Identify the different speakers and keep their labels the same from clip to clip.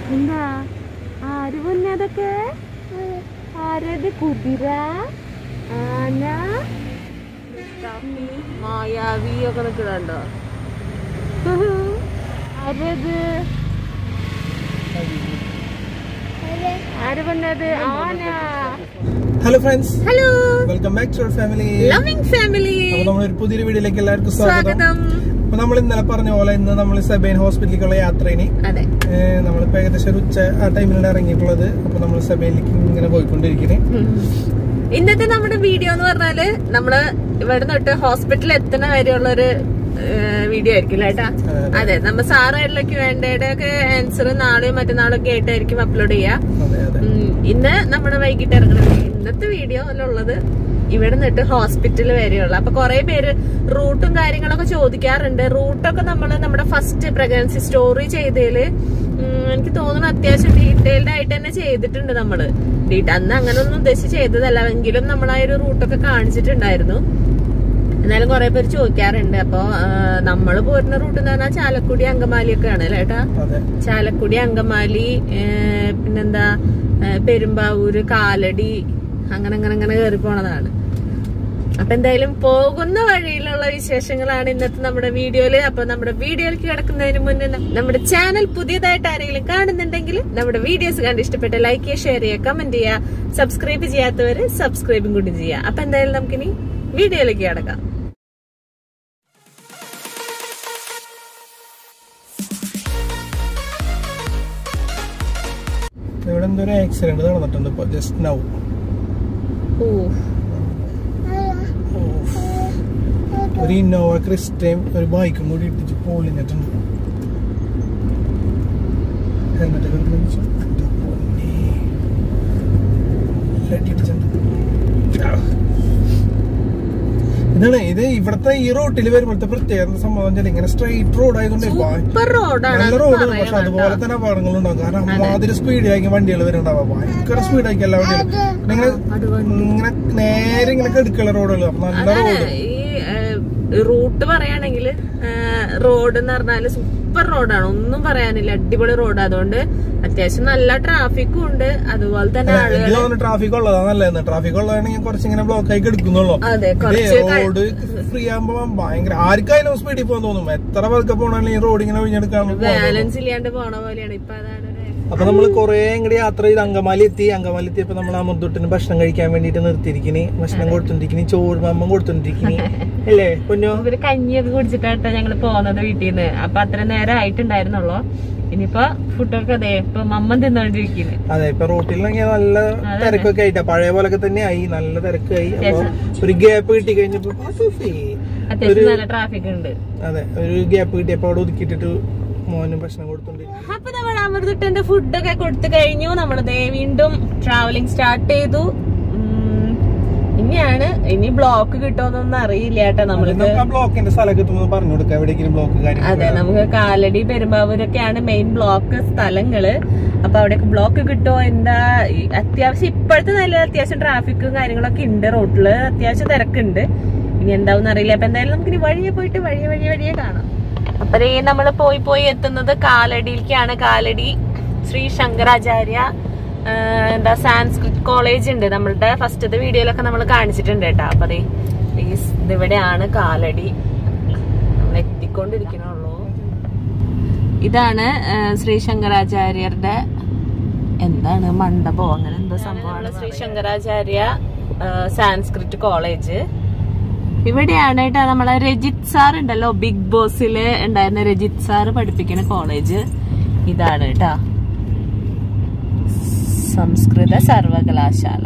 Speaker 1: എന്താ ആര് പൊന്നതൊക്കെ ആരത് കുതിര ആന മായാവി ഒക്കെ നിൽക്കണുണ്ടോ ആരത് ആര് പൊന്നത് ആന
Speaker 2: hello friends
Speaker 1: hello
Speaker 2: welcome back to family
Speaker 1: loving family
Speaker 2: അപ്പൊ നമ്മളൊരു പുതിയൊരു വീഡിയോയിലേക്ക് എല്ലാവർക്കും സ്വാഗതം
Speaker 1: സ്വാഗതം
Speaker 2: അപ്പൊ നമ്മൾ ഇന്നലെ പറഞ്ഞ പോലെ ഇന്ന് നമ്മൾ സെബൈൻ ഹോസ്പിറ്റലിലേക്കുള്ള യാത്രയിന്
Speaker 1: അതെ
Speaker 2: നമ്മളിപ്പോ ഏകദേശം ഒരു ഉച്ച ആ ടൈമിലാണ് ഇറങ്ങിയിട്ടുള്ളത് അപ്പൊ നമ്മൾ സെബൈനിലേക്ക് ഇങ്ങനെ പോയിക്കൊണ്ടിരിക്കുന്നത്
Speaker 1: ഇന്നത്തെ നമ്മുടെ വീഡിയോ എന്ന് പറഞ്ഞാല് നമ്മള് ഇവിടെ തൊട്ട് ഹോസ്പിറ്റലിൽ എത്തുന്ന വരെയുള്ള ഒരു വീഡിയോ ആയിരിക്കും കേട്ടാ അതെ നമ്മ സാറായിട്ടിലേക്ക് വേണ്ടയുടെ ഒക്കെ ആൻസർ നാളെയും മറ്റന്നാളും ഒക്കെ ആയിട്ടായിരിക്കും അപ്ലോഡ് ചെയ്യാ
Speaker 2: അതെ അതെ
Speaker 1: ഉം, ഇന്ന് നമ്മുടെ വൈകിട്ട് ഇറങ്ങണ ഇന്നത്തെ വീഡിയോ ഉള്ളത് ഇവിടെ നിന്നിട്ട് ഹോസ്പിറ്റൽ വരെയുള്ള അപ്പൊ കുറെ പേര് റൂട്ടും കാര്യങ്ങളൊക്കെ ചോദിക്കാറുണ്ട് റൂട്ടൊക്കെ നമ്മൾ നമ്മുടെ ഫസ്റ്റ് പ്രഗ്നൻസി സ്റ്റോറി ചെയ്തതില് ഉം, എനിക്ക് തോന്നുന്നു അത്യാവശ്യം ഡീറ്റെയിൽഡ് ആയിട്ട് തന്നെ ചെയ്തിട്ടുണ്ട് നമ്മള് ഡീറ്റ- അന്ന് അങ്ങനെ ഒന്നും ഉദ്ദേശിച്ച് ചെയ്തതല്ല എങ്കിലും നമ്മൾ ആ ഒരു റൂട്ടൊക്കെ കാണിച്ചിട്ടുണ്ടായിരുന്നു എന്നാലും കുറെ പേര് ചോദിക്കാറുണ്ട് അപ്പൊ നമ്മൾ പോരുന്ന റൂട്ട് എന്ന് പറഞ്ഞാൽ ചാലക്കുടി അങ്കമാലി ഒക്കെ ആണ് അല്ലേ ഏട്ടാ
Speaker 2: അതെ
Speaker 1: ചാലക്കുടി അങ്കമാലി ഏഹ് പിന്നെന്താ ഏഹ് പെരുമ്പാവൂര് കാലടി അങ്ങനെ അങ്ങനെ അങ്ങനെ കയറി പോണതാണ് അപ്പൊ എന്തായാലും പോകുന്ന വഴിയിലുള്ള വിശേഷങ്ങളാണ് ഇന്നത്തെ നമ്മുടെ വീഡിയോയില് അപ്പൊ നമ്മുടെ വീഡിയോയിലേക്ക് കിടക്കുന്നതിന് മുന്നേ ന- നമ്മുടെ ചാനൽ പുതിയതായിട്ട് ആരെങ്കിലും കാണുന്നുണ്ടെങ്കിൽ നമ്മുടെ വീഡിയോസ് കണ്ട് ഇഷ്ടപ്പെട്ട ലൈക്ക് ചെയ്യുക ഷെയർ ചെയ്യുക കമന്റ് ചെയ്യുക സബ്സ്ക്രൈബ് ചെയ്യാത്തവര് സബ്സ്ക്രൈബും കൂടി ചെയ്യുക അപ്പൊ എന്തായാലും നമുക്കിനി വീഡിയോയിലേക്ക് കിടക്കാം
Speaker 2: ഇവിടെ എന്തോ ഒരു ആക്സിഡന്റ് നടന്നിട്ടുണ്ട് ഇപ്പൊ ജസ്റ്റ് നൗ
Speaker 1: ഓ
Speaker 2: ഒരു ഇന്നോവ ക്രിസ്റ്റയും ഒരു ബൈക്കും കൂടി ഇട്ടിച്ച് പൊളിഞ്ഞിട്ടുണ്ട് ഹെൽമെറ്റ് ഒക്കെ വെച്ച് എൻ്റെ പൊന്നേ. ഇല്ലാട്ടി ഇടിച്ചിട്ടുണ്ട്. ആ. ഇതാണ് ഇത് ഇവിടത്തെ ഈ റോട്ടിൽ വരുമ്പോഴത്തെ പ്രത്യേകത സംഭവം വെച്ചാൽ ഇങ്ങനെ സ്ട്രെയിറ്റ് റോഡ് ആയതുകൊണ്ട്
Speaker 1: സൂപ്പർ റോഡാണ്
Speaker 2: നല്ല
Speaker 1: അത്
Speaker 2: റോഡ്
Speaker 1: പറയണം
Speaker 2: പക്ഷെ അതുപോലെ
Speaker 1: കേട്ടോ.
Speaker 2: തന്നെ അപകടങ്ങളുണ്ടാവും കാരണം അമ്മാതിരി സ്പീഡിലാക്കി വണ്ടികൾ വരുന്നുണ്ടാവുക ഭയങ്കര സ്പീഡാക്കി എല്ലാ വണ്ടികളും പിന്നെ ഇങ്ങനെ
Speaker 1: അതുകൊണ്ട്
Speaker 2: ഇങ്ങനെ നേരെ ഇങ്ങനെ കെടുക്കുള്ള റോഡുകൾ അപ്പൊ നല്ല
Speaker 1: അതാണ്
Speaker 2: റോഡ്
Speaker 1: ഈ റൂട്ട് പറയുകയാണെങ്കിൽ റോഡ് എന്ന് പറഞ്ഞാല് സൂപ്പർ റോഡാണ് ഒന്നും പറയാനില്ല അടിപൊളി റോഡ് അതുകൊണ്ട് അത്യാവശ്യം നല്ല ട്രാഫിക്കും ഉണ്ട് അതുപോലെ തന്നെ
Speaker 2: എനിക്ക്
Speaker 1: ആളുകൾ
Speaker 2: തോന്നുന്നു ട്രാഫിക് ഉള്ളതാ നല്ലതെന്ന് ട്രാഫിക് ഉള്ളതാണെങ്കിൽ കുറച്ച് ഇങ്ങനെ ബ്ലോക്ക് ആയി എടുക്കുന്നുള്ളൂ
Speaker 1: അതെ കുറച്ച് ക-
Speaker 2: റോഡ് ഫ്രീ ആകുമ്പോ ഭയങ്കര ആർക്കായാലും സ്പീഡിൽ പോകാൻ തോന്നും എത്ര പതുക്കെ പോകണമെങ്കിൽ ഈ റോഡ് ഇങ്ങനെ ഒഴിഞ്ഞെടുക്കാൻ
Speaker 1: ബാലൻസ് ഇല്ലാണ്ട് പോണ പോലെയാണ് ഇപ്പൊ അതാണ് ഒരു-
Speaker 2: അപ്പൊ നമ്മള് കൊറേ ഇങ്ങോട്ട് യാത്ര ചെയ്ത് അങ്കമാലി എത്തി അങ്കമാലി എത്തിയപ്പോ നമ്മൾ ആ മുദ്ദുട്ടിന് ഭക്ഷണം കഴിക്കാൻ വേണ്ടിട്ട് നിർത്തിയിരിക്കണി ഭക്ഷണം കൊടുത്തോണ്ടിരിക്കണി ചോറ് അമ്മ കൊടുത്തോണ്ടിരിക്കണി അല്ലേ പൊന്നോ
Speaker 1: ഇവര് കഞ്ഞിയൊക്കെ കുടിച്ചിട്ടാട്ടോ ഞങ്ങള് പോകുന്നത് വീട്ടിൽ നിന്ന് അപ്പൊ അത്ര നേരം ആയിട്ടുണ്ടായിരുന്നുള്ളൂ ഇനിയിപ്പോ ഫുഡൊക്കെ അതെ ഇപ്പൊ മമ്മൻ തിന്നോണ്ടിരിക്കുന്നു
Speaker 2: അതെ ഇപ്പൊ റോട്ടിലാണെങ്കിൽ നല്ല തിരക്കൊക്കെ ആയിട്ടാ പഴയ പോലൊക്കെ തന്നെ ആയി നല്ല തിരക്കായി അപ്പൊ ഒരു ഗ്യാപ്പ് കിട്ടി കഴിഞ്ഞപ്പോ ആ സുഫി.
Speaker 1: അത്യാവശ്യം നല്ല ട്രാഫിക് ഉണ്ട്
Speaker 2: അതെ ഒരു ഗ്യാപ്പ് കിട്ടിയപ്പോ അവിടെ ഒതുക്കിയിട്ടിട്ട് മോനും ഭക്ഷണം കൊടുത്തോണ്ടിരിക്കും
Speaker 1: അപ്പൊ നമ്മൾ അമൃതത്തിന്റെ ഫുഡൊക്കെ കൊടുത്തു കഴിഞ്ഞു നമ്മൾ ദേ വീണ്ടും ട്രാവലിംഗ് സ്റ്റാർട്ട് ചെയ്തു ഉം, ഇനിയാണ് ഇനി ബ്ലോക്ക് കിട്ടുമെന്നൊന്നും അറിയില്ല കേട്ടോ നമ്മൾക്ക്
Speaker 2: നമുക്ക് ആ ബ്ലോക്കിന്റെ സ്ഥലമൊക്കെ എത്തുമ്പോൾ പറഞ്ഞു കൊടുക്കാം എവിടേക്കും ബ്ലോക്ക്
Speaker 1: അതെ
Speaker 2: കാര്യം
Speaker 1: നമുക്ക് കാലടി പെരുമ്പാവൂരൊക്കെയാണ് മെയിൻ ബ്ലോക്ക് സ്ഥലങ്ങള് അപ്പൊ അവിടെയൊക്കെ ബ്ലോക്ക് കിട്ടുമോ എന്താ ഈ അത്യാവശ്യം ഇപ്പോഴത്തെ നല്ല അത്യാവശ്യം ട്രാഫിക്കും കാര്യങ്ങളൊക്കെ ഉണ്ട് റോട്ടില് അത്യാവശ്യം തിരക്കുണ്ട് ഇനി എന്താവും അറിയില്ല അപ്പൊ എന്തായാലും നമുക്ക് ഇനി വഴിയെ പോയിട്ട് വഴിയെ വഴിയെ വഴിയെ കാണാം അപ്പൊ ദേ നമ്മൾ പോയി പോയി എത്തുന്നത് കാലടിയിലേക്കാണ് കാലടി ശ്രീ ശങ്കരാചാര്യ ആ, എന്താ സാൻസ്ക്രിറ്റ് കോളേജ് ഉണ്ട് നമ്മളുടെ ഫസ്റ്റത്തെ വീഡിയോയിലൊക്കെ നമ്മൾ കാണിച്ചിട്ടുണ്ട് കേട്ടോ അപ്പൊ ദേ ഈ സ് ഇതിവിടെയാണ് കാലടി നമ്മൾ എത്തിക്കൊണ്ടിരിക്കണുള്ളൂ ഇതാണ് ആ, ശ്രീ ശങ്കരാചാര്യരുടെ എന്താണ് മണ്ഡപോ അങ്ങനെ എന്തോ സംഭവമാണ് ശ്രീ ശങ്കരാചാര്യ ആ, സാൻസ്ക്രിറ്റ് കോളേജ് ഇവിടെയാണ് കേട്ടോ നമ്മളെ രജിത് സാർ ഉണ്ടല്ലോ ബിഗ് ബോസില് ഉണ്ടായിരുന്ന രജിത് സാർ പഠിപ്പിക്കുന്ന കോളേജ് ഇതാണ് കേട്ടോ സംസ്കൃത സർവകലാശാല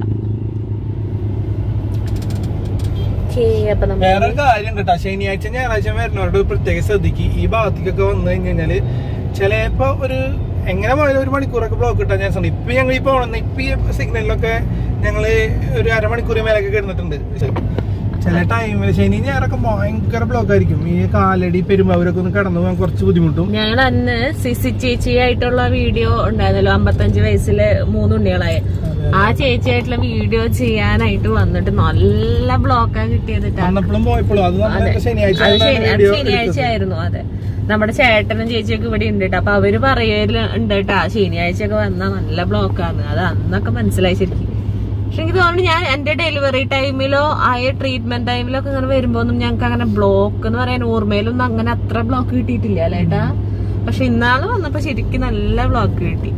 Speaker 1: ഓക്കേ, അപ്പൊ നമ്മൾ
Speaker 2: വേറൊരു കാര്യം ഉണ്ട് കേട്ടോ ശനിയാഴ്ച ഞായറാഴ്ച വരുന്നവരോട് പ്രത്യേകം ശ്രദ്ധിക്കുക ഈ ഭാഗത്തേക്കൊക്കെ വന്നു കഴിഞ്ഞ് കഴിഞ്ഞാല് ചിലപ്പോ ഒരു എങ്ങനെ പോയാലും ഒരു മണിക്കൂറൊക്കെ ബ്ലോക്ക് കിട്ടാൻ ചാൻസ് ഉണ്ട് ഇപ്പൊ ഞങ്ങൾ ഈ പോണെന്ന് ഇപ്പൊ ഈ സിഗ്നലിലൊക്കെ ഞങ്ങള് ഒരു അരമണിക്കൂർ മേലൊക്കെ കിടന്നിട്ടുണ്ട് ചില ടൈമിൽ ശനി ഞായറൊക്കെ ഭയങ്കര ബ്ലോക്ക് ആയിരിക്കും ഈ കാലടി പെരുമ്പാവൂരൊക്കെ ഒന്ന് കടന്നു പോകാൻ കുറച്ച് ബുദ്ധിമുട്ടും
Speaker 1: ഞങ്ങൾ അന്ന് സിസി ചേച്ചി ആയിട്ടുള്ള വീഡിയോ ഉണ്ടായിരുന്നല്ലോ അമ്പത്തഞ്ച് വയസ്സില് മൂന്നുണ്ണികളായ ആ ചേച്ചിയായിട്ടുള്ള വീഡിയോ ചെയ്യാനായിട്ട് വന്നിട്ട് നല്ല ബ്ലോക്കാ കിട്ടിയത് ട്ടാ.
Speaker 2: വന്നപ്പോഴും പോയപ്പോഴും അത്
Speaker 1: അതെ
Speaker 2: നമ്മളൊക്കെ ശനിയാഴ്ച
Speaker 1: അത് ശനി- അത്
Speaker 2: വീഡിയോ
Speaker 1: ശനിയാഴ്ച ആയിരുന്നു അതെ നമ്മുടെ ചേട്ടനും ചേച്ചിയൊക്കെ ഇവിടെ ഉണ്ട് കേട്ടോ അപ്പൊ അവര് പറയലുണ്ട് കേട്ടാ ശനിയാഴ്ച ഒക്കെ വന്നാ നല്ല ബ്ലോക്കാണ് അത് അന്നൊക്കെ മനസ്സിലായി ശരിക്കും പക്ഷെ എനിക്ക് തോന്നുന്നു ഞാൻ എന്റെ ഡെലിവറി ടൈമിലോ ആയ ട്രീറ്റ്മെന്റ് ടൈമിലോ ഒക്കെ ഇങ്ങനെ വരുമ്പോ ഒന്നും ഞങ്ങൾക്ക് അങ്ങനെ ബ്ലോക്ക് എന്ന് പറയാൻ ഓർമ്മയിലൊന്നും അങ്ങനെ അത്ര ബ്ലോക്ക് കിട്ടിയിട്ടില്ല അല്ലേട്ടാ പക്ഷെ ഇന്നാള് വന്നപ്പോ ശരിക്കും നല്ല ബ്ലോക്ക് കിട്ടി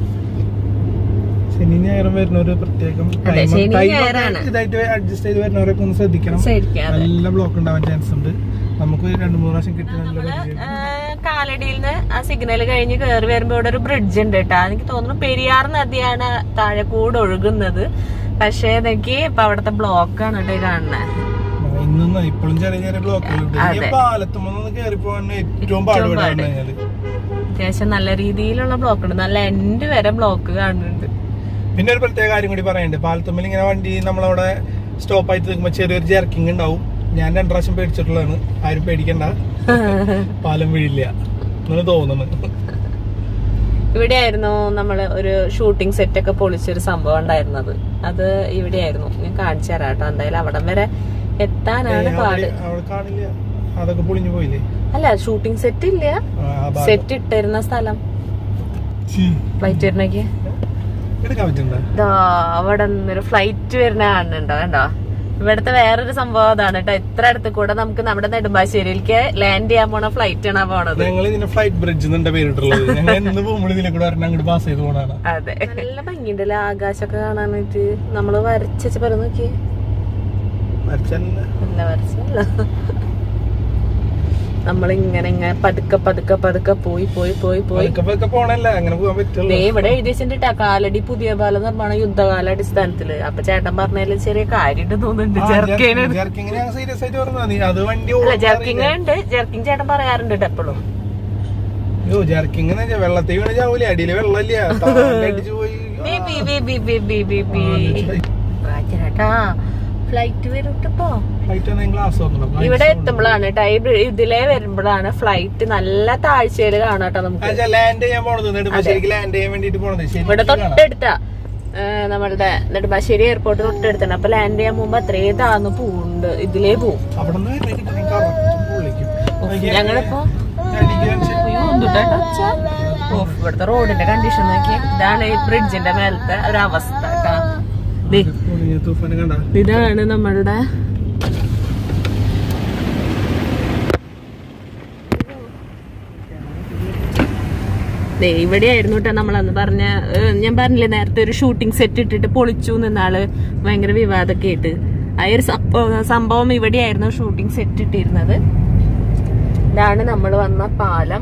Speaker 2: ശനി ഞായറും വരുന്ന ഒരു പ്രത്യേകം
Speaker 1: അതെ,
Speaker 2: time-
Speaker 1: ശനി
Speaker 2: time ഒക്കെ
Speaker 1: ഞായറാണ്.
Speaker 2: ഇതായിട്ട് അഡ്ജസ്റ്റ് ചെയ്ത് വരുന്നവരൊക്കെ ഒന്ന് ശ്രദ്ധിക്കണം
Speaker 1: ശരിക്കും അതെ
Speaker 2: നല്ല ബ്ലോക്ക് ഉണ്ടാവാൻ ചാൻസ് ഉണ്ട് നമുക്ക് രണ്ട് മൂന്ന് പ്രാവശ്യം കിട്ടി നല്ല പരിചയം
Speaker 1: ആ, കാലടിയിൽ നിന്ന് ആ സിഗ്നൽ കഴിഞ്ഞ് കയറി വരുമ്പോ ഇവിടെ ഒരു ബ്രിഡ്ജ് ഉണ്ട് കേട്ടോ എനിക്ക് തോന്നുന്നു പെരിയാർ നദിയാണ് താഴെ കൂടെ ഒഴുകുന്നത് പക്ഷേ എനിക്ക് ഇപ്പൊ അവിടുത്തെ ബ്ലോക്കാണ് കേട്ടോ ഈ കാണുന്നത്
Speaker 2: ഇന്നും ഇപ്പോഴും ചെറിയ ചെറിയ ബ്ലോക്കുകളുണ്ട് ഈ
Speaker 1: അതെ.
Speaker 2: പാലത്തുമ്പോ കയറി പോകാൻ ഏറ്റവും പാടുപെടാൻ കഴിഞ്ഞാല്
Speaker 1: അത്യാവശ്യം നല്ല രീതിയിലുള്ള ബ്ലോക്ക് ഉണ്ട് നല്ല എൻഡ് വരെ ബ്ലോക്ക് കാണുന്നുണ്ട്
Speaker 2: പിന്നെ ഒരു പ്രത്യേക കാര്യം കൂടി പറയാനുണ്ട് പാലത്തുമ്പിൽ ഇങ്ങനെ വണ്ടി നമ്മളവിടെ സ്റ്റോപ്പ് ആയിട്ട് നിൽക്കുമ്പോൾ ചെറിയൊരു ജെർക്കിംഗ് ഉണ്ടാവും ഞാൻ രണ്ടു പ്രാവശ്യം പേടിച്ചിട്ടുള്ളതാണ് ആരും പേടിക്കണ്ട പാലം വീഴില്ല എന്നാണ് തോന്നുന്നത്
Speaker 1: ഇവിടെയായിരുന്നു നമ്മള് ഒരു ഷൂട്ടിംഗ് സെറ്റ് ഒക്കെ പൊളിച്ചൊരു സംഭവം ഉണ്ടായിരുന്നത് അത് ഇവിടെയായിരുന്നു ഞാൻ കാണിച്ചു തരാം കേട്ടോ എന്തായാലും അവിടം വരെ എത്താനാണ്
Speaker 2: ഏയ്
Speaker 1: പാട്
Speaker 2: അവിടെ അവിടെ കാണില്ല അതൊക്കെ പൊളിഞ്ഞു പോയില്ലേ
Speaker 1: അല്ല ഷൂട്ടിംഗ് സെറ്റ് ഇല്ല
Speaker 2: ആ, ആ ഭാഗം.
Speaker 1: സെറ്റ് ഇട്ടിരുന്ന സ്ഥലം
Speaker 2: ഛീ,
Speaker 1: ഫ്ലൈറ്റ് വരുന്നേക്ക്
Speaker 2: എടുക്കാൻ പറ്റണ്ട
Speaker 1: ദാ അവിടെ നിന്നൊരു ഫ്ലൈറ്റ് വരുന്ന കാണുന്നുണ്ടോ കണ്ടോ ഇവിടുത്തെ വേറൊരു സംഭവം അതാണ് കേട്ടോ ഇത്ര അടുത്ത് കൂടെ നമുക്ക് നമ്മുടെ നെടുമ്പാശ്ശേരിയിലേക്ക് ലാൻഡ് ചെയ്യാൻ പോണ ഫ്ലൈറ്റ് ആണ് പോണത്
Speaker 2: ഞങ്ങൾ ഇതിന്റെ ഫ്ലൈറ്റ് ബ്രിഡ്ജ് എന്നെ പേരിട്ടുള്ളത് ഞങ്ങൾ എന്ന് പോകുമ്പോൾ ഇതിലെ കൂടെ ഒരെണ്ണം അങ്ങോട്ട് പാസ് ചെയ്ത് പോണാണ്
Speaker 1: അതെ നല്ല ഭംഗിയുണ്ടല്ലേ ആകാശമൊക്കെ കാണാനായിട്ട് നമ്മള് വരച്ചു പറ നോക്കി
Speaker 2: വരച്ചല്ല
Speaker 1: നല്ല വരച്ചല്ല നമ്മളിങ്ങനെ ഇങ്ങനെ പതുക്കെ പതുക്കെ പതുക്കെ പോയി പോയി പോയി പോയി
Speaker 2: പതുക്കെ പതുക്കെ പോണല്ല അങ്ങനെ പോകാൻ പറ്റുള്ളൂ
Speaker 1: ദേ ഇവിടെ എഴുതി വെച്ചിട്ടാ കാലടി പുതിയ പാല നിർമ്മാണം യുദ്ധകാല അടിസ്ഥാനത്തില് അപ്പൊ ചേട്ടൻ പറഞ്ഞതിൽ ചെറിയ കാര്യമായിട്ട് തോന്നുന്നുണ്ട് ജെർക്കിന്
Speaker 2: ജെർക്കിങ്ങിന് ഞാൻ സീരിയസ് ആയിട്ട് പറഞ്ഞാ നീ അത് വണ്ടി
Speaker 1: അല്ല
Speaker 2: ഓടാൻ
Speaker 1: ജെർക്കിങ് ഉണ്ട് ജെർക്കിങ് ചേട്ടൻ പറയാറുണ്ട് ട്ടോ എപ്പോഴും
Speaker 2: അയ്യോ ജെർക്കിങ് വെള്ളത്തിൽ വീണ് ചാവൂലേ അടിയില് വെള്ളമില്ല താഴെ അടിച്ചു പോയി
Speaker 1: ബി ബി ബി ബി ബി ബി ബി ബി ചേട്ടാ ഫ്ലൈറ്റ് വരൂട്ടോ
Speaker 2: ഫ്ലൈറ്റ് ഗ്ലാസ് തുറന്നിടാം.
Speaker 1: ഇവിടെ എത്തുമ്പോഴാണ് കേട്ടോ ഈ ബ്രി- ഇതിലേ വരുമ്പോഴാണ് ഫ്ലൈറ്റ് നല്ല താഴ്ചയിൽ കാണാം കേട്ടോ നമുക്ക്
Speaker 2: ആ, ലാൻഡ് ചെയ്യാൻ പോണത് നെടുമ്പാശ്ശേരിക്ക് ലാൻഡ് ചെയ്യാൻ വേണ്ടിട്ട് പോണത് ശരി
Speaker 1: ഇവിടെ തൊട്ടടുത്ത നമ്മളുടെ നെടുമ്പാശ്ശേരി എയർപോർട്ട് തൊട്ടടുത്താണ് അപ്പൊ ലാൻഡ് ചെയ്യാൻ പോകുമ്പോ അത്രയും താന്ന് പോവുണ്ട് ഇതിലേ പോവും
Speaker 2: അവിടെ നിന്ന്
Speaker 1: ഞങ്ങളിപ്പോ അയ്യോ, എന്തുട്ടാ ടച്ച? ഓ, ഇവിടുത്തെ റോഡിന്റെ കണ്ടീഷൻ നോക്കി ഇതാണ് ഈ ബ്രിഡ്ജിന്റെ മേലത്തെ ഒരു അവസ്ഥ കേട്ടാ ദേ,
Speaker 2: തൂഫാന് കണ്ട
Speaker 1: ഇതാണ് നമ്മളുടെ ദേ ഇവിടെയായിരുന്നു കേട്ടോ നമ്മളന്ന് പറഞ്ഞ ഏഹ്, ഞാൻ പറഞ്ഞില്ലേ നേരത്തെ ഒരു ഷൂട്ടിംഗ് സെറ്റ് ഇട്ടിട്ട് പൊളിച്ചു നിന്നാള് ഭയങ്കര വിവാദമൊക്കെ ആയിട്ട് ആ ഒരു സംഭവം- സംഭവം ഇവിടെയായിരുന്നു ഷൂട്ടിംഗ് സെറ്റ് ഇട്ടിരുന്നത് ഇതാണ് നമ്മൾ വന്ന പാലം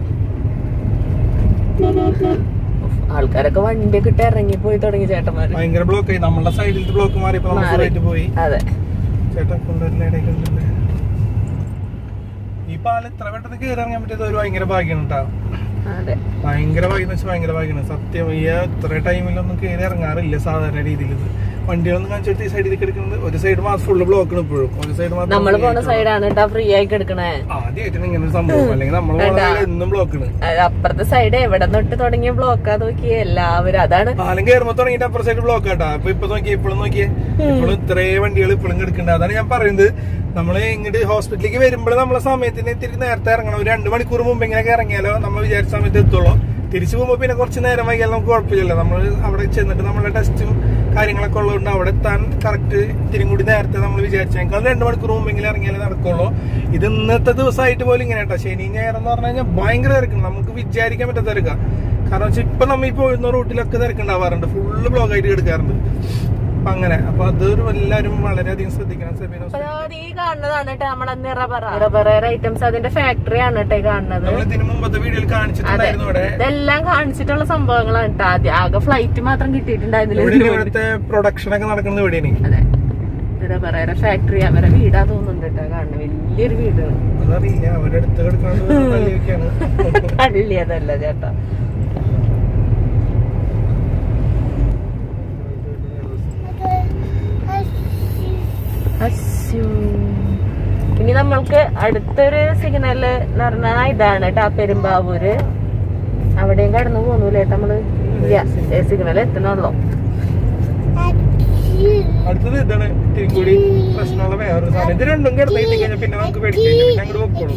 Speaker 1: ഉഫ്, ആൾക്കാരൊക്കെ വണ്ടിയൊക്കെ ഇട്ട് ഇറങ്ങി പോയി തുടങ്ങി ചേട്ടന്മാര്
Speaker 2: ഭയങ്കര ബ്ലോക്ക് ആയി നമ്മളുടെ സൈഡിലത്തെ ബ്ലോക്ക് മാറിയപ്പോ നമ്മൾ
Speaker 1: മാറി.
Speaker 2: ആയിട്ട് പോയി
Speaker 1: അതെ
Speaker 2: ചേട്ടാ കൊണ്ടുവരില്ല ഇടയ്ക്ക് കൊണ്ടുവരില്ല. ഈ പാലം ഇത്ര പെട്ടെന്ന് കയറി ഇറങ്ങാൻ പറ്റിയത് ഒരു ഭയങ്കര ഭാഗ്യമാണ് കേട്ടോ
Speaker 1: അതെ
Speaker 2: ഭയങ്കര ഭാഗ്യം എന്ന് വെച്ചാൽ ഭയങ്കര ഭാഗ്യമാണ് സത്യം ഈ ഇത്ര ടൈമിലൊന്നും കയറി ഇറങ്ങാറില്ല സാധാരണ രീതിയിൽ ഇത് വണ്ടികളൊന്നും കാണിച്ചിട്ട് ഈ സൈഡിൽ എടുക്കുന്നത് ഒരു സൈഡ് മാത്രം ഫുള്ള് ബ്ലോക്ക് ഇപ്പോഴും ഒരു സൈഡ് മാത്രം
Speaker 1: നമ്മൾ
Speaker 2: free
Speaker 1: പോണ
Speaker 2: ആയിട്ടുള്ളൂ.
Speaker 1: സൈഡാണ് കേട്ടോ ഫ്രീ ആയി കിടക്കണേ
Speaker 2: ആദ്യമായിട്ടാണ് ഇങ്ങനെ ഒരു സംഭവം അല്ലെങ്കിൽ നമ്മൾ
Speaker 1: കേട്ടാ.
Speaker 2: എന്നും ബ്ലോക്കാണ്
Speaker 1: അത് അപ്പുറത്തെ സൈഡ് എവിടെ തൊട്ട് തുടങ്ങിയ ബ്ലോക്കാ നോക്കിയേ എല്ലാവരും അതാണ്
Speaker 2: പാലം കയറുമ്പോ തുടങ്ങിയിട്ട് അപ്പുറം സൈഡ് ബ്ലോക്ക് ആട്ടാ അപ്പൊ ഇപ്പൊ നോക്കിയേ ഇപ്പോഴും നോക്കിയേ ഇപ്പോഴും ഇത്രയും വണ്ടികൾ ഇപ്പോഴും കിടക്കുന്നുണ്ട് അതാണ് ഞാൻ പറയുന്നത് നമ്മള് ഇങ്ങോട്ട് ഹോസ്പിറ്റലിലേക്ക് വരുമ്പോൾ നമ്മളെ സമയത്തിന് ഇത്തിരി നേരത്തെ ഇറങ്ങണം ഒരു രണ്ട് മണിക്കൂർ മുമ്പ് ഇങ്ങനെയൊക്കെ ഇറങ്ങിയാലോ നമ്മൾ വിചാരിച്ച സമയത്ത് എത്തുള്ളൂ തിരിച്ചു പോകുമ്പോൾ പിന്നെ കുറച്ച് നേരം വൈകിയാൽ നമുക്ക് കുഴപ്പമില്ലല്ലോ നമ്മൾ അവിടെ ചെന്നിട്ട് നമ്മുടെ ടെസ്റ്റും കാര്യങ്ങളൊക്കെ ഉള്ളതുകൊണ്ട് അവിടെ എത്താൻ കറക്റ്റ് ഇത്തിരി കൂടി നേരത്തെ നമ്മൾ വിചാരിച്ചേക്കാൾ രണ്ട് മണിക്കൂർ മുമ്പെങ്കിലും ഇറങ്ങിയാലേ നടക്കുള്ളൂ ഇത് ഇന്നത്തെ ദിവസമായിട്ട് പോലും ഇങ്ങനെ കേട്ടോ ശനി ഞായർ എന്ന് പറഞ്ഞു കഴിഞ്ഞാൽ ഭയങ്കര തിരക്കാണ് നമുക്ക് വിചാരിക്കാൻ പറ്റാത്ത തിരക്കാ കാരണം വെച്ചാൽ ഇപ്പൊ നമ്മൾ ഈ പോകുന്ന റൂട്ടിലൊക്കെ തിരക്കുണ്ടാവാറുണ്ട് ഫുള്ള് ബ്ലോക്ക് ആയിട്ട് എടുക്കാറുണ്ട് അപ്പൊ അങ്ങനെ അപ്പൊ അതൊരു എല്ലാവരും വളരെയധികം ശ്രദ്ധിക്കണം സെബീന
Speaker 1: അപ്പൊ ദാ ഈ കാണുന്നതാണ് കേട്ടോ നമ്മളെ നിറപറ നിറപറയുടെ ഐറ്റംസ് അതിന്റെ ഫാക്ടറി ആണ് കേട്ടോ ഈ കാണുന്നത്
Speaker 2: നമ്മൾ ഇതിനു മുമ്പത്തെ വീഡിയോയിൽ
Speaker 1: അതെ
Speaker 2: കാണിച്ചിട്ടുണ്ടായിരുന്നു ഇവിടെ
Speaker 1: ഇതെല്ലാം കാണിച്ചിട്ടുള്ള സംഭവങ്ങളാണ് കേട്ടോ ആദ്യം ആകെ ഫ്ലൈറ്റ് മാത്രം
Speaker 2: ഇവിടെ
Speaker 1: കിട്ടിയിട്ടുണ്ടായിരുന്നില്ല
Speaker 2: ഇവിടുത്തെ പ്രൊഡക്ഷൻ ഒക്കെ നടക്കുന്നത് ഇവിടെയാണ്
Speaker 1: അതെ നിറപറയുടെ ഫാക്ടറി അവരെ വീടാ തോന്നുന്നുണ്ട് കേട്ടോ കാണുന്നത് വലിയൊരു വീടാണ്
Speaker 2: അതറിയില്ല അവരുടെ അടുത്ത് കിടക്കുന്നത് തള്ളിയൊക്കെയാണ്
Speaker 1: കള്ളി അതല്ല ചേട്ടാ അശ്ശോ. ഇനി നമ്മൾക്ക് അടുത്തൊരു സിഗ്നല് എന്ന് പറഞ്ഞാൽ ഇതാണ് കേട്ടോ പെരുമ്പാവൂര് അവിടെയും കടന്നു പോന്നൂലേ നമ്മള് ഇല്ല സിഗ്നൽ എത്തണുള്ളൂ
Speaker 2: അടുത്തത് ഇതാണ് ഇത്തിരി കൂടി പ്രശ്നമുള്ള വേറൊരു സാധനം ഇത് രണ്ടും കിടന്ന് കിട്ടി കഴിഞ്ഞാൽ പിന്നെ നമുക്ക് പേടിച്ചു കഴിഞ്ഞാൽ പിന്നെ അങ്ങോട്ട് വെക്കോളും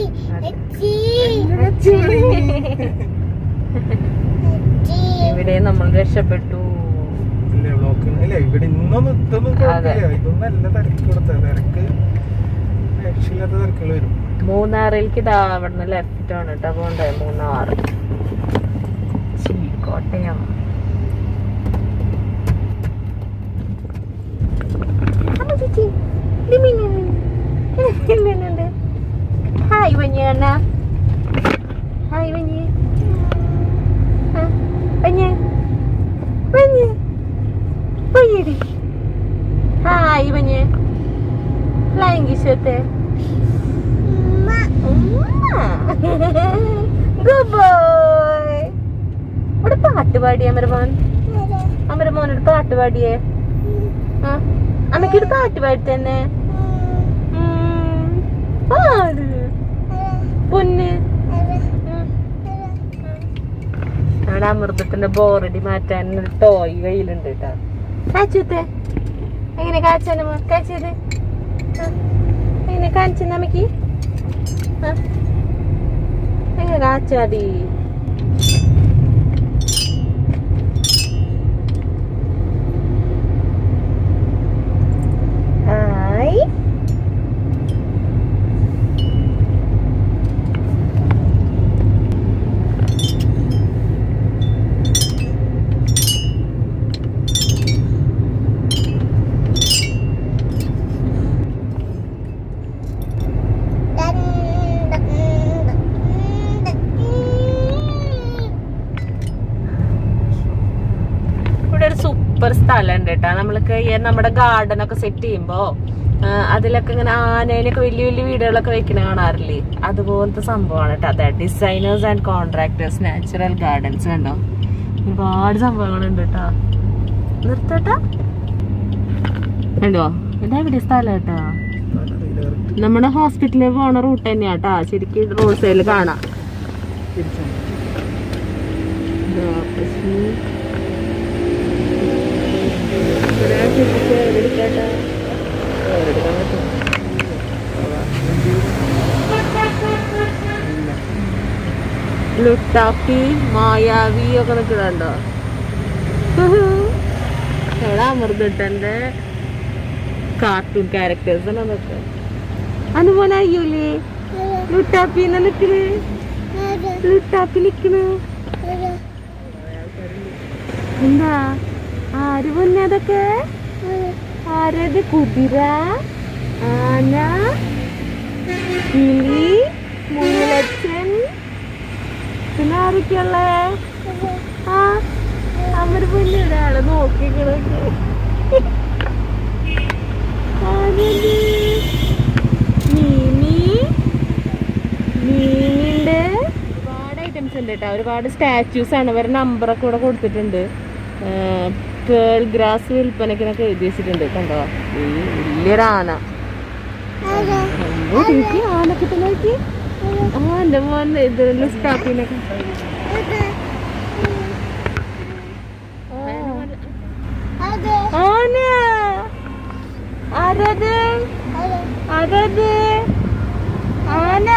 Speaker 1: ഇവിടെ നമ്മൾ രക്ഷപ്പെട്ടു
Speaker 2: ഇല്ല ബ്ലോക്ക് ഇല്ല ഇവിടെ ഇന്നൊന്നും ഇതൊന്നും
Speaker 1: അതെ.
Speaker 2: കുഴപ്പമില്ല ഇതൊന്നും നല്ല തിരക്ക് കൊടുത്ത തിരക്ക് രക്ഷയില്ലാത്ത തിരക്കുകൾ വരും
Speaker 1: മൂന്നാറിലേക്ക് ഇതാ അവിടുന്ന് ലെഫ്റ്റ് ആണ് കേട്ടോ പോണ്ടേ മൂന്നാർ ശ്ശി, കോട്ടയം ഹായ് വഞ്ഞ ഹായ് വഞ്ഞ് വഞ്ഞ് വഞ്ഞ് വഞ്ഞടി ഹായ് വഞ്ഞ് ഫ്ലൈങ് കിശത്തെ ഗുഡ് ബോയ് ഇവിടെ പാട്ട് പാടിയ അമരമോൻ അമരമോൻ ഒരു പാട്ട് പാടിയേ ആ അമ്മയ്ക്ക് ഒരു പാട്ട് പാടി തന്നെ ഉം. പാട് പൊന്ന് ഉം. അവിടെ അമൃതത്തിന്റെ ബോറടി മാറ്റാൻ ഒരു ടോയ് കയ്യിലുണ്ട് കേട്ടോ കാച്ചത്തെ എങ്ങനെ കാച്ചാന കാച്ചത് എങ്ങനെ കാണിച്ചു അമ്മക്ക് ആ? എങ്ങനെ കാച്ചാടി ഹായ് ഇവിടെ ഒരു സൂപ്പർ സ്ഥലം ഉണ്ട് കേട്ടോ നമ്മൾക്ക് ഈ നമ്മുടെ ഗാർഡൻ ഒക്കെ സെറ്റ് ചെയ്യുമ്പോ ആ, അതിലൊക്കെ ഇങ്ങനെ ആനയിലൊക്കെ വലിയ വലിയ വീടുകളൊക്കെ വെക്കണ കാണാറില്ലേ അതുപോലത്തെ സംഭവമാണ് കേട്ടോ അതെ designers and contractors natural gardens കണ്ടോ ഒരുപാട് സംഭവങ്ങളുണ്ട് കേട്ടോ നിർത്തട്ടാ കണ്ടോ ഇതാ ഇവിടെ സ്ഥലം കേട്ടോ നമ്മുടെ ഹോസ്പിറ്റലിൽ പോണ റൂട്ട് തന്നെയാട്ടാ ശരിക്കും റോഡ് സൈഡിൽ കാണാം ഇതാ, പക്ഷേ ഇവിടെ ശരിക്കും എടുക്കട്ടാ എടുക്കാൻ പറ്റും ലുട്ടാപ്പി മായാവി ഒക്കെ നിൽക്കുന്നുണ്ടോ ഇവിടെ അമൃതട്ടന്റെ കാർട്ടൂൺ ക്യാരക്ടേഴ്സ് ആണ് അതൊക്കെ അതുപോലെ അയ്യൂലേ ലുട്ടാപ്പി എന്നാ നിക്കണ് ലുട്ടാപ്പി നിക്കണ് എന്താ ആര് പൊന്നെ അതൊക്കെ ആരത് കുതിര ആന കിളി മുയലച്ചൻ പിന്നെ ആരൊക്കെയുള്ളേ ആ അവര് പൊന്നെ ഒരാള് നോക്കിക്കളൊക്കെ മീമി മീനിന്റെ ഒരുപാട് ഐറ്റംസ് ഉണ്ട് കേട്ടോ ഒരുപാട് സ്റ്റാച്യൂസ് ആണ് ഇവരുടെ നമ്പറൊക്കെ ഇവിടെ കൊടുത്തിട്ടുണ്ട് പേൾ ഗ്രാസ് വിൽപ്പനക്കിനൊക്കെ എഴുതി വെച്ചിട്ടുണ്ട് കണ്ടോ ഈ വലിയൊരു ആന അയ്യോ, നോക്കി ആനൊക്കെ തന്നെ നോക്കി ആ എന്റെ മോൻ ഇത് ലുസ്റ്റാപ്പിനൊക്കെ ആന ആരത് ആരത് ആന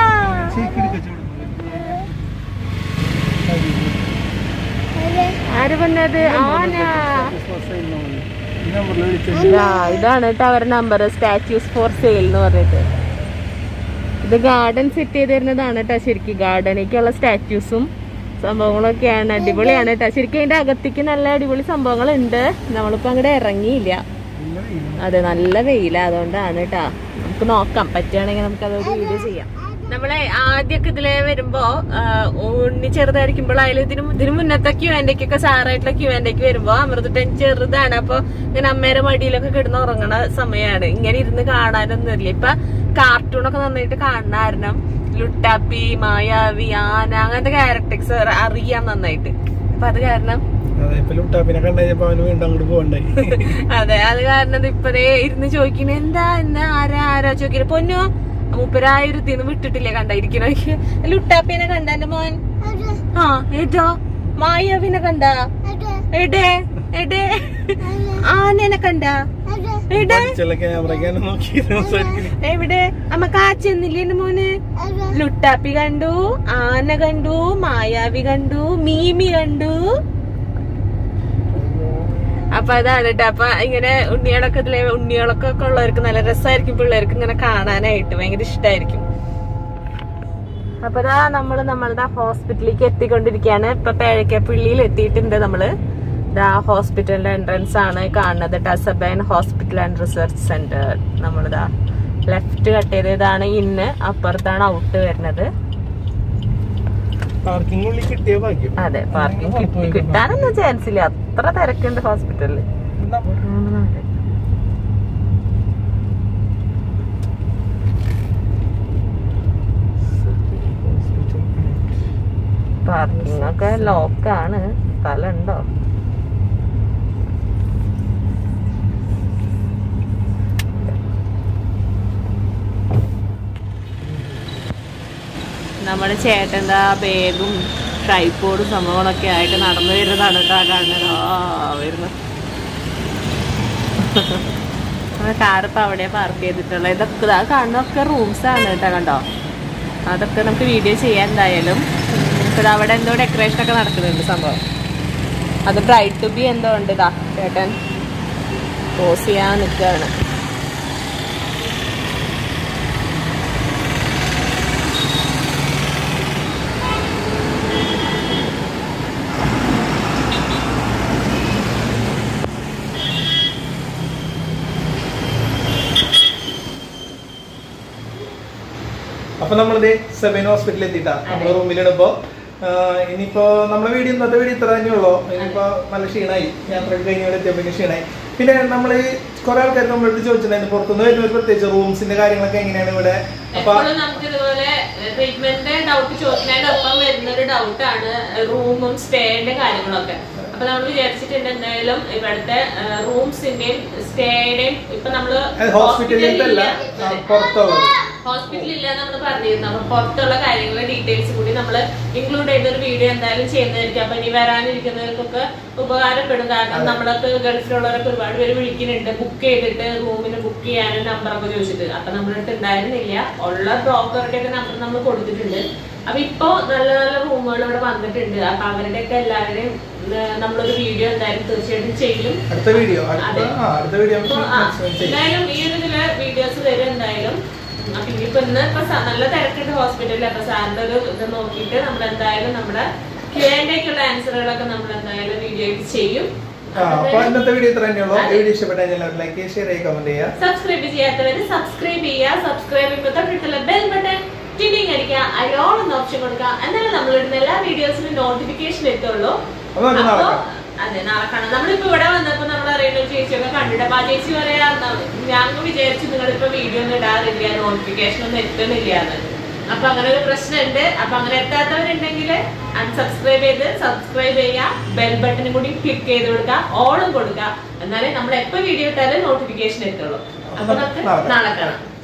Speaker 1: ആര് പറഞ്ഞത് ആന ഇതാ, ഇതാണ് കേട്ടോ അവരുടെ നമ്പർ സ്റ്റാച്യൂസ് ഫോർ സെയിൽ എന്ന് പറഞ്ഞിട്ട് ഇത് ഗാർഡൻ സെറ്റ് ചെയ്ത് തരുന്നതാണ് കേട്ടോ ശരിക്കും ഗാർഡനിലേക്കുള്ള സ്റ്റാച്യൂസും സംഭവങ്ങളൊക്കെയാണ് അടിപൊളിയാണ് കേട്ടോ ശരിക്കും അതിന്റെ അകത്തേക്ക് നല്ല അടിപൊളി സംഭവങ്ങളുണ്ട് നമ്മളിപ്പോ അങ്ങോട്ട് ഇറങ്ങിയില്ല അതെ നല്ല വെയില അതുകൊണ്ടാണ് കേട്ടാ നമുക്ക് നോക്കാം പറ്റുകയാണെങ്കിൽ നമുക്ക് അതൊരു വീഡിയോ ചെയ്യാം നമ്മളെ ആദ്യമൊക്കെ ഇതിലെ വരുമ്പോ ആ, ഉണ്ണി ചെറുതായിരിക്കുമ്പോഴായാലും ഇതിന് മു- ഇതിന് മുന്നത്തെ ക്യൂ ഒക്കെ സാറായിട്ടുള്ള ക്യൂ ഒക്കെ വരുമ്പോ അമൃതട്ടൻ ചെറുതാണ് അപ്പൊ ഇങ്ങനെ അമ്മേരെ മടിയിലൊക്കെ കിടന്ന് ഉറങ്ങണ സമയമാണ് ഇങ്ങനെ ഇരുന്ന് കാണാനൊന്നും ഇല്ല ഇപ്പൊ കാർട്ടൂണൊക്കെ നന്നായിട്ട് കാണുന്ന കാരണം ലുട്ടാപ്പി മായാവി ആന അങ്ങനത്തെ ക്യാരക്ടേഴ്സ് അറിയാം നന്നായിട്ട് അപ്പൊ അത് കാരണം
Speaker 2: അതെ ഇപ്പൊ ലുട്ടാപ്പിനെ കണ്ടപ്പോ അവന് വീണ്ടും അങ്ങോട്ട് പോകണ്ടായി
Speaker 1: അതെ അത് കാരണം ഇപ്പതേ ഇരുന്ന് ചോദിക്കണ എന്താ എന്താ ആരാ ആരാ ചോദിക്കണ പൊന്നോ മുപ്പരായിരത്തിന്ന് വിട്ടിട്ടില്ലേ കണ്ടായിരിക്കണ ലുട്ടാപ്പിനെ കണ്ട എന്റെ മോൻ ആ ഏതോ മായാവിനെ കണ്ട എടേ എടേ ആനനെ കണ്ട എടേ
Speaker 2: ചില ക്യാമറയ്ക്കാണ് നോക്കി സംസാരിക്കുന്നത്
Speaker 1: എവിടെ അമ്മ കാച്ചെന്നില്ലേ മോന് ലുട്ടാപ്പി കണ്ടു ആന കണ്ടു മായാവി കണ്ടു മീമി കണ്ടു അപ്പൊ അതാണ് കേട്ടോ അപ്പൊ ഇങ്ങനെ ഉണ്ണികളൊക്കെ ഇതിലെ ഉണ്ണികളൊക്കെ ഒക്കെ ഉള്ളവർക്ക് നല്ല രസമായിരിക്കും പിള്ളേർക്ക് ഇങ്ങനെ കാണാനായിട്ട് ഭയങ്കര ഇഷ്ടമായിരിക്കും അപ്പൊ ഇതാ നമ്മള് നമ്മളുടെ ഹോസ്പിറ്റലിലേക്ക് എത്തിക്കൊണ്ടിരിക്കുകയാണ് ഇപ്പൊ പേഴക്കപ്പള്ളിയിൽ എത്തിയിട്ടുണ്ട് നമ്മള് ഇതാ ഹോസ്പിറ്റലിന്റെ എൻട്രൻസ് ആണ് കാണുന്നത് ടസബൈൻ ഹോസ്പിറ്റൽ ആൻഡ് റിസർച്ച് സെന്റർ നമ്മളിതാ ലെഫ്റ്റ് കട്ട് ചെയ്ത് ഇതാണ് ഇന്ന് അപ്പുറത്താണ് ഔട്ട് വരുന്നത്
Speaker 2: പാർക്കിംഗ് ഉള്ളിൽ കിട്ടിയ ഭാഗ്യം
Speaker 1: അതെ പാർക്കിംഗ് കിട്ടാനൊന്നും ചാൻസ് ഇല്ല അത്ര തിരക്കുണ്ട് ഹോസ്പിറ്റലിൽ പാർക്കിംഗ് ഒക്കെ ലോക്കാണ് സ്ഥലമുണ്ടോ നമ്മുടെ ചേട്ടൻ്റെ ബാഗും ട്രൈപ്പോഡും സംഭവങ്ങളൊക്കെ ആയിട്ട് നടന്നു വരുന്നതാണ് കേട്ടോ ആ കാണുന്നത് ആ വരുന്നു കാർ ഇപ്പം അവിടെ പാർക്ക് ചെയ്തിട്ടുള്ളത് ഇതൊക്കെ ഇതാ കാണുന്നതൊക്കെ റൂംസ് ആണ് കേട്ടോ കണ്ടോ അതൊക്കെ നമുക്ക് വീഡിയോ ചെയ്യാൻ എന്തായാലും ഇവിടെ അവിടെ എന്തോ ഡെക്കറേഷൻ ഒക്കെ നടക്കുന്നുണ്ട് സംഭവം അത് ബ്രൈറ്റ് ടു ബി എന്തോ ഉണ്ട് ഇതാ ചേട്ടൻ പോസ് ചെയ്യാൻ നിൽക്കുകയാണ്
Speaker 2: അപ്പൊ നമ്മളിത് സെവൻ ഹോസ്പിറ്റലിൽ എത്തിയിട്ടാ നമ്മള് റൂമിലിടുമ്പോ ഇനിയിപ്പോ നമ്മളെ വീഡിയോ ഇന്നത്തെ വീഡിയോ ഇത്ര തന്നെ ഉള്ളൂ ഇനിയിപ്പോ നല്ല ക്ഷീണായി യാത്രയൊക്കെ കഴിഞ്ഞ് ഇവിടെ എത്തിയപ്പോ ക്ഷീണായി പിന്നെ നമ്മൾ കുറെ ആൾക്കാർ നമ്മളോട് ചോദിച്ചിട്ടുണ്ടായിരുന്നു പുറത്തുനിന്ന് വരുന്നവർ പ്രത്യേകിച്ച് റൂംസിന്റെ കാര്യങ്ങളൊക്കെ എങ്ങനെയാണ് ഇവിടെ അപ്പൊ
Speaker 1: എപ്പോഴും നമുക്ക് ഇതുപോലെ ട്രീറ്റ്മെന്റിന്റെ ഡൗട്ട് ചോദിക്കുന്നതിന്റെ ഒപ്പം വരുന്ന ഒരു ഡൗട്ടാണ് റൂമും സ്റ്റേന്റെ കാര്യങ്ങളൊക്കെ അപ്പൊ നമ്മൾ വിചാരിച്ചിട്ടുണ്ട് എന്തായാലും ഇവിടുത്തെ റൂംസിന്റെയും സ്റ്റേയുടെയും ഇപ്പൊ നമ്മള്
Speaker 2: ഹോസ്പിറ്റലിലല്ല പുറത്തുള്ളത്
Speaker 1: ഹോസ്പിറ്റലിൽ ഇല്ല നമ്മൾ പറഞ്ഞിരുന്നു അപ്പൊ പുറത്തുള്ള കാര്യങ്ങൾ ഡീറ്റെയിൽസ് കൂടി നമ്മൾ ഇൻക്ലൂഡ് ചെയ്ത ഒരു വീഡിയോ എന്തായാലും ചെയ്യുന്നതായിരിക്കും അപ്പൊ ഇനി വരാനിരിക്കുന്നവർക്കൊക്കെ ഉപകാരപ്പെടും കാരണം നമ്മളൊക്കെ ഗൾഫിലുള്ളവരൊക്കെ ഒരുപാട് പേര് വിളിക്കുന്നുണ്ട് ബുക്ക് ചെയ്തിട്ട് റൂമിന് ബുക്ക് ചെയ്യാനും നമ്പറൊക്കെ ചോദിച്ചിട്ട് അപ്പൊ നമ്മളടുത്ത് ഉണ്ടായിരുന്നില്ല ഉള്ള ബ്രോക്കറുടെ ഒക്കെ നമ്പർ നമ്മൾ കൊടുത്തിട്ടുണ്ട് അപ്പൊ ഇപ്പൊ നല്ല നല്ല റൂമുകൾ ഇവിടെ വന്നിട്ടുണ്ട് അപ്പൊ അവരുടെ ഒക്കെ എല്ലാവരുടെയും ഏർ നമ്മളൊരു വീഡിയോ എന്തായാലും തീർച്ചയായിട്ടും ചെയ്യും
Speaker 2: അടുത്ത വീഡിയോ അടുത്ത
Speaker 1: അതെ.
Speaker 2: ആ അടുത്ത വീഡിയോ
Speaker 1: അപ്പൊ, ആ, എന്തായാലും ഈ ഒരു ഇതില് വീഡിയോസ് വരും എന്തായാലും അപ്പൊ ഇനിയിപ്പോ ഇന്ന് ഇപ്പൊ സ- നല്ല തിരക്കുണ്ട് ഹോസ്പിറ്റലിൽ അപ്പൊ സാറിന്റെ ഒരു ഇത് നോക്കിയിട്ട് നമ്മൾ എന്തായാലും നമ്മുടെ ക്യൂഎൻഡേക്കുള്ള ആൻസറുകളൊക്കെ നമ്മൾ എന്തായാലും വീഡിയോ ചെയ്യും
Speaker 2: അപ്പൊ ഇന്നത്തെ വീഡിയോ ഇത്ര തന്നെയുള്ളൂ ഈ വീഡിയോ ഇഷ്ടപ്പെട്ടാൽ എല്ലാവരും ലൈക്ക് ഷെയർ ചെയ്യുക കമന്റ് ചെയ്യുക
Speaker 1: സബ്സ്ക്രൈബ് ചെയ്യാത്തവര് സബ്സ്ക്രൈബ് ചെയ്യുക സബ്സ്ക്രൈബ് ചെയ്യുമ്പോൾ തൊട്ടിട്ടുള്ള ബെൽ ബട്ടൺ ടിഡിങ് അടിക്കുക അതിലോളം ഓപ്ഷൻ കൊടുക്കുക എന്നാലും നമ്മൾ ഇടുന്ന എല്ലാ വീഡിയോസിനും നോട്ടിഫിക്കേഷൻ എത്തുള്ളൂ
Speaker 2: അപ്പൊ നമുക്ക് നാളെ
Speaker 1: അപ്പൊ
Speaker 2: കാണാം.
Speaker 1: അതെ നാളെ കാണാം നമ്മളിപ്പോ ഇവിടെ വന്നപ്പോ നമ്മൾ അറിയുന്ന ഒരു ചേച്ചിയൊക്കെ കണ്ടിട്ട് അപ്പൊ ആ ചേച്ചി പറയാ ഞാൻ വിചാരിച്ചു നിങ്ങളിപ്പോ വീഡിയോ ഒന്നും ഇടാറില്ല നോട്ടിഫിക്കേഷൻ ഒന്നും എത്തുന്നില്ല എന്ന് അപ്പൊ അങ്ങനെ ഒരു പ്രശ്നമുണ്ട് അപ്പൊ അങ്ങനെ എത്താത്തവരുണ്ടെങ്കിൽ അൺസബ്സ്ക്രൈബ് ചെയ്ത് സബ്സ്ക്രൈബ് ചെയ്യുക ബെൽ ബട്ടണും കൂടി ക്ലിക്ക് ചെയ്ത് കൊടുക്കുക ഓളും കൊടുക്കുക എന്നാലേ നമ്മൾ എപ്പോ വീഡിയോ ഇട്ടാലും നോട്ടിഫിക്കേഷൻ എത്തുള്ളൂ അപ്പൊ നമുക്ക്
Speaker 2: നാളെ കാണാം.
Speaker 1: നാളെ കാണാം